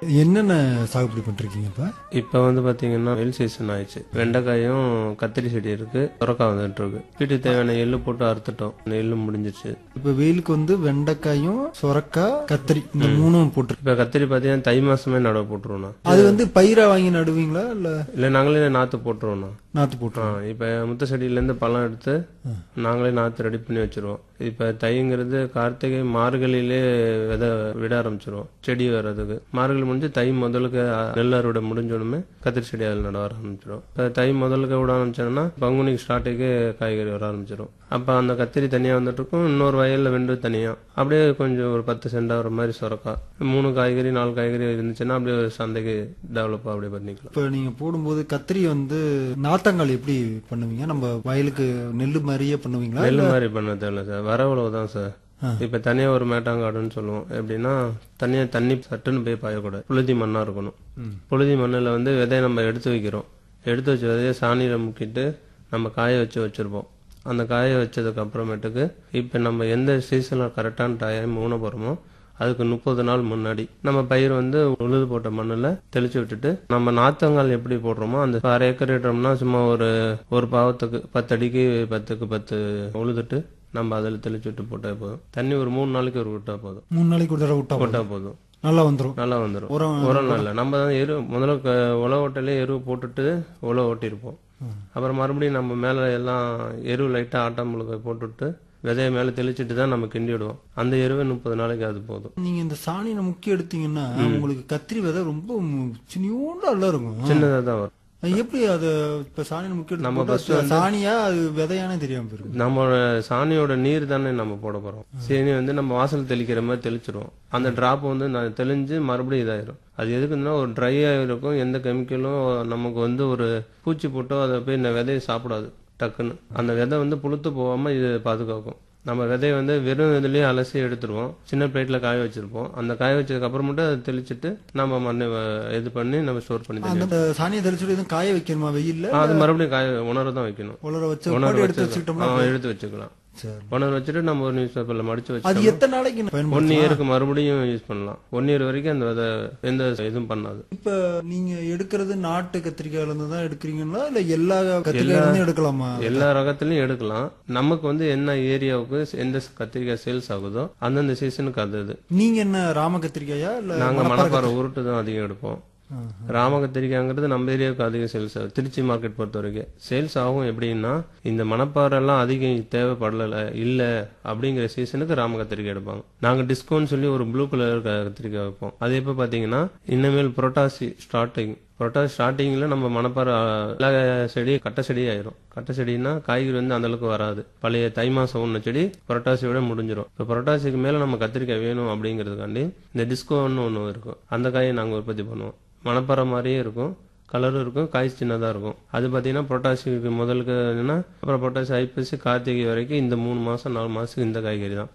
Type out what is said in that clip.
என்னென்ன சாகுபடி பண்ணிருக்கீங்க இப்ப இப்போ வந்து பாத்தீங்கன்னா வெயில் சீசன் ஆயிடுச்சு வெண்டைக்காயும் கத்திரி செடி இருக்கு சுரக்காய் வந்துட்டு இருக்கு வீட்டுக்கு தேவையான எள்ளு போட்டு அறுத்துட்டோம் இந்த எள்ளு முடிஞ்சிருச்சு இப்ப வெயிலுக்கு வந்து வெண்டைக்காயும் சொரக்காய் கத்திரி இந்த மூணும் போட்டிருக்கு இப்போ கத்திரி பார்த்தீங்கன்னா தை மாசமே நடவு போட்டுருவோண்ணா அது வந்து பயிரா வாங்கி நடுவீங்களா இல்ல இல்லை நாங்களே நாற்று போட்டுருவோண்ணா நாத்து ஆ போட்டுருவோம் இப்போ முத்த செடியிலேருந்து பழம் எடுத்து நாங்களே நாற்று ரெடி பண்ணி வச்சிருவோம் இப்போ தைங்கிறது கார்த்திகை மார்கழியிலே விதை விட ஆரம்பிச்சிருவோம் செடி வர்றதுக்கு மார்கழி முடிஞ்சு தை முதலுக்கு அஹ், நெல் அறுவடை முடிஞ்சோடனே கத்திரி செடி அதில் நட ஆரம்பிச்சிடும் இப்போ தை முதலுக்கு விட ஆரம்பிச்சோன்னா பங்குனிக்கு ஸ்டார்ட்டுக்கு காய்கறி வர ஆரம்பிச்சிடும் அப்போ அந்த கத்திரி தனியாக வந்துட்டு இருக்கும் இன்னொரு வயலில் வெண்டு தனியாக அப்படியே கொஞ்சம் ஒரு பத்து சென்ட் ஆகிற மாதிரி சுரக்கா மூணு காய்கறி நாலு காய்கறி இருந்துச்சுன்னா அப்படியே ஒரு சந்தைக்கு டெவலப் அப்படியே பண்ணிக்கலாம் இப்ப நீங்க போடும்போது கத்திரி வந்து நாத்தங்கால் எப்படி பண்ணுவீங்க நம்ம வயலுக்கு நெல்லு மாதிரியே பண்ணுவீங்களா நெல் மாதிரி பண்ண தேவையில்ல சார் வரவுளவு தான் சார் இப்ப தனியா ஒரு மேட்டாங்காடுன்னு சொல்லுவோம் எப்படின்னா தனியா தண்ணி சட்டுன்னு போய் பாயக்கூடாது புழுதி மண்ணா இருக்கணும் புழுதி மண்ணுல வந்து விதைய நம்ம எடுத்து வைக்கிறோம் எடுத்து வச்ச விதைய சாணியில முக்கிட்டு நம்ம காய வச்சு வச்சிருப்போம் அந்த காய வச்சதுக்கு அப்புறமேட்டுக்கு இப்ப நம்ம எந்த சீசன்ல கரெக்டான டைம் ஊன போறோமோ அதுக்கு முப்பது நாள் முன்னாடி நம்ம பயிர் வந்து உழுது போட்ட மண்ணுல தெளிச்சு விட்டுட்டு நம்ம நாத்தங்கால் எப்படி போடுறோமோ அந்த அரை ஏக்கர் இடுறோம்னா சும்மா ஒரு ஒரு பாவத்துக்கு பத்து அடிக்கு பத்துக்கு பத்து உழுதுட்டு நம்ம அதில் தெளிச்சு விட்டு போட்டா போதும் தண்ணி ஒரு மூணு நாளைக்கு ஒரு விட்டா போதும் மூணு நாளைக்கு ஒரு தடவை விட்டா போதும். போட்டா போதும் நல்லா வந்துரும் நல்லா வந்துடும் உரம் உரம் இல்லை நம்ம தான் எரு முதல்ல க- உழவு ஓட்டலே எரு போட்டுட்டு உழவு ஓட்டியிருப்போம் அப்புறம் மறுபடியும் நம்ம மேலே எல்லாம் எரு லைட்டாக ஆட்டம் முழுக்க போட்டுவிட்டு விதைய மேலே தெளிச்சிட்டு தான் நம்ம கிண்டி விடுவோம் அந்த எருவே முப்பது நாளைக்கு அது போதும் நீங்க இந்த சாணியை முக்கி எடுத்தீங்கன்னா உங்களுக்கு கத்திரி விதை ரொம்ப மு- சின்னியோண்டு நல்லா இருக்கும் சின்னதாக தான் வரும் அது எப்படி அது இப்ப சாணியை முக்கி எடுத்து நம்ம போட்டா சாணியா அது விதையானே தெரியாம போயிருக்கு நம்மளோட சாணியோட நீர் தானே நம்ம போட போறோம் சீனி வந்து நம்ம வாசல் தெளிக்கிற மாதிரி தெளிச்சிருவோம் அந்த டிராப் வந்து நான் தெளிஞ்சு மறுபடியும் இதாயிரும் அது எதுக்குன்னா ஒரு ட்ரை ஆகிருக்கும் எந்த கெமிக்கலும் நமக்கு வந்து ஒரு பூச்சி போட்டோ அதை போய் இந்த விதையை சாப்பிடாது டக்குன்னு அந்த விதை வந்து புழுத்து போகாம இது பாதுகாக்கும் நம்ம விதையை வந்து வெறும் இதுலயே அலசி எடுத்துருவோம் சின்ன பிளேட்ல காய வச்சிருப்போம் அந்த காய வச்சதுக்கு அப்புறம் மட்டும் அதை தெளிச்சிட்டு நம்ம மண்ணை வ- இது பண்ணி நம்ம ஸ்டோர் பண்ணி தனியா அந்த சாணியை தெளிச்சுட்டு எதுவும் காய வைக்கணுமா வெயில்ல அது மறுபடியும் காய உணர தான் வைக்கணும் உலர வச்சு உணர போட்டு எடுத்து வச்சுக்கலாம் வச்சுக்கிட்டோம்னா ஆ, எடுத்து வச்சுக்கலாம் சரி உணர் வச்சுட்டு நம்ம ஒரு நியூஸ் பேப்பர்ல மடிச்சு அது வச்சு எத்தனை நாளைக்கு ஒன் பயன்படுத்தலாம் இயருக்கு மறுபடியும் யூஸ் பண்ணலாம் ஒன் இயர் வரைக்கும் அந்த விதை எந்த இதுவும் பண்ணாது இப்ப நீங்க எடுக்கிறது நாட்டு கத்திரிக்காயில இருந்து தான் எடுக்கிறீங்களா இல்ல எல்லா கத்திரிக்காயில இருந்து எடுக்கலாமா எல்லா ரகத்திலையும் எடுக்கலாம் நமக்கு வந்து என்ன ஏரியாவுக்கு எந்த கத்திரிக்காய் சேல்ஸ் ஆகுதோ அந்தந்த சீசனுக்கு அது இது நீங்க என்ன ராம கத்திரிக்காயா இல்ல நாங்க மணப்பாறை உருட்டு தான் அதிகம் எடுப்போம் ராம கத்திரிக்காய்ங்கிறது நம்ம ஏரியாவுக்கு அதிகம் சேல்ஸ் ஆகும் திருச்சி மார்க்கெட் பொறுத்த வரைக்கும் சேல்ஸ் ஆகும் எப்படின்னா இந்த மணப்பாறை எல்லாம் அதிகம் தேவைப்படல இல்ல அப்படிங்கிற சீசனுக்கு ராம கத்திரிக்காய் எடுப்பாங்க நாங்க டிஸ்கவுண்ட் சொல்லி ஒரு ப்ளூ கலர் கத்திரிக்காய் வைப்போம் அது எப்ப பாத்தீங்கன்னா இனிமேல் புரோட்டாசி ஸ்டார்டிங் புரோட்டாசி ஸ்டார்டிங்ல நம்ம மணப்பாறை அஹ், எல்லா செடி கட்டை செடி ஆயிரும் கட்டை செடினா காய்கறி வந்து அந்த அளவுக்கு வராது பழைய தை மாசம் ஒன்று செடி புரட்டாசியோட முடிஞ்சிடும் இப்போ புரட்டாசிக்கு மேல நம்ம கத்திரிக்காய் வேணும் அப்படிங்கிறதுக்காண்டி இந்த டிஸ்கோன்னு ஒன்று இருக்கும் அந்த காயை நாங்க உற்பத்தி பண்ணுவோம் மணப்பாறை மாதிரியே இருக்கும் கலரும் இருக்கும் காய் சின்னதாக இருக்கும் அது பார்த்தீங்கன்னா புரட்டாசிக்கு முதலுக்கு என்னன்னா அப்புறம் புரட்டாசி ஐப்பசி கார்த்திகை வரைக்கும் இந்த மூணு மாசம் நாலு மாசத்துக்கு இந்த காய்கறி தான்